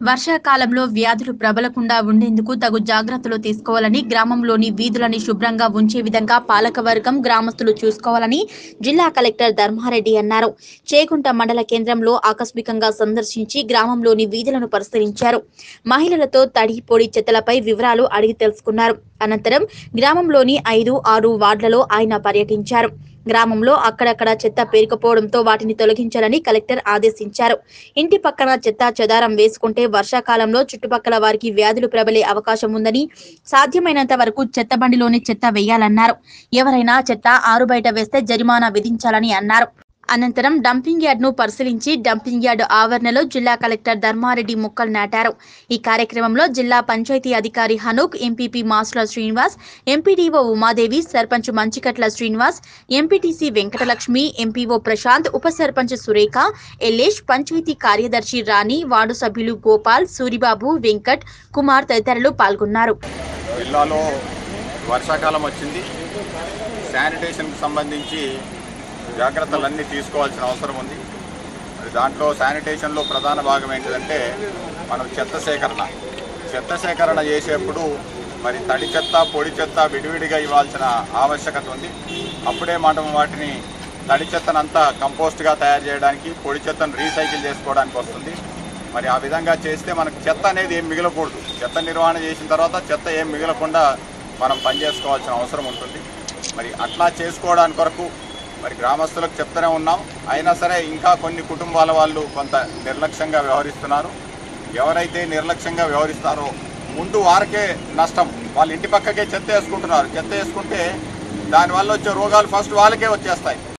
వర్షాకాలంలో వ్యాధులు ప్రబలకుండా ఉండేందుకు తగు జాగ్రత్తలు తీసుకోవాలని గ్రామంలోని వీధులని శుభ్రంగా ఉంచే విధంగా పాలకవర్గం గ్రామస్తులు చూసుకోవాలని జిల్లా కలెక్టర్ ధర్మారెడ్డి అన్నారు చేగుంట మండల కేంద్రంలో ఆకస్మికంగా సందర్శించి గ్రామంలోని వీధులను పరిశీలించారు మహిళలతో తడి పొడి చెత్తలపై వివరాలు అడిగి తెలుసుకున్నారు అనంతరం గ్రామంలోని ఐదు ఆరు వార్డులలో ఆయన పర్యటించారు గ్రామంలో అక్కడక్కడ చెత్త పేరుకుపోవడంతో వాటిని తొలగించాలని కలెక్టర్ ఆదేశించారు ఇంటి పక్కన చెత్త చెదారం వేసుకుంటే వర్షాకాలంలో చుట్టుపక్కల వారికి వ్యాధులు ప్రబలే అవకాశం ఉందని సాధ్యమైనంత వరకు చెత్త బండిలోనే చెత్త వేయాలన్నారు ఎవరైనా చెత్త ఆరు బయట వేస్తే జరిమానా విధించాలని అన్నారు అనంతరం డంపింగ్ యార్డ్ ను పరిశీలించి డంపింగ్ యార్డ్ ఆవరణలో జిల్లా కలెక్టర్ ధర్మారెడ్డి మొక్కలు నాటారు ఈ కార్యక్రమంలో జిల్లా పంచాయతీ అధికారి Hanook MPP Masula Srinivas MPDO Umadevi sarpanch Manchikatla Srinivas MPTC Venkatalakshmi MPO Prashanth ఉప సర్పంచ్ సురేఖ ఎల్లేష్ పంచాయతీ కార్యదర్శి రాణి వార్డు సభ్యులు గోపాల్ సూరిబాబు వెంకట్ కుమార్ తదితరులు పాల్గొన్నారు జిల్లాలో వర్షాకాలం వచ్చింది శానిటేషన్కి సంబంధించి జాగ్రత్తలన్నీ తీసుకోవాల్సిన అవసరం ఉంది మరి దాంట్లో శానిటేషన్లో ప్రధాన భాగం ఏంటిదంటే మనం చెత్త సేకరణ చెత్త సేకరణ చేసేప్పుడు మరి తడి చెత్త పొడి చెత్త విడివిడిగా ఇవ్వాల్సిన ఆవశ్యకత ఉంది అప్పుడే మనం వాటిని తడి చెత్తనంతా కంపోస్ట్గా తయారు చేయడానికి పొడి చెత్తను రీసైకిల్ చేసుకోవడానికి వస్తుంది మరి ఆ విధంగా చేస్తే మనకు చెత్త అనేది ఏం మిగలకూడదు చెత్త నిర్వహణ చేసిన తర్వాత చెత్త ఏం మిగలకుండా మనం పనిచేసుకోవాల్సిన అవసరం ఉంటుంది మరి అట్లా చేసుకోవడానికి కొరకు మరి గ్రామస్తులకు చెప్తూనే ఉన్నాం అయినా సరే ఇంకా కొన్ని కుటుంబాల వాళ్ళు కొంత నిర్లక్ష్యంగా వ్యవహరిస్తున్నారు ఎవరైతే నిర్లక్ష్యంగా వ్యవహరిస్తారో ముందు వారికే నష్టం వాళ్ళ ఇంటి పక్కకే చెత్త వేసుకుంటున్నారు చెత్త వేసుకుంటే దానివల్ల వచ్చే రోగాలు ఫస్ట్ వాళ్ళకే వచ్చేస్తాయి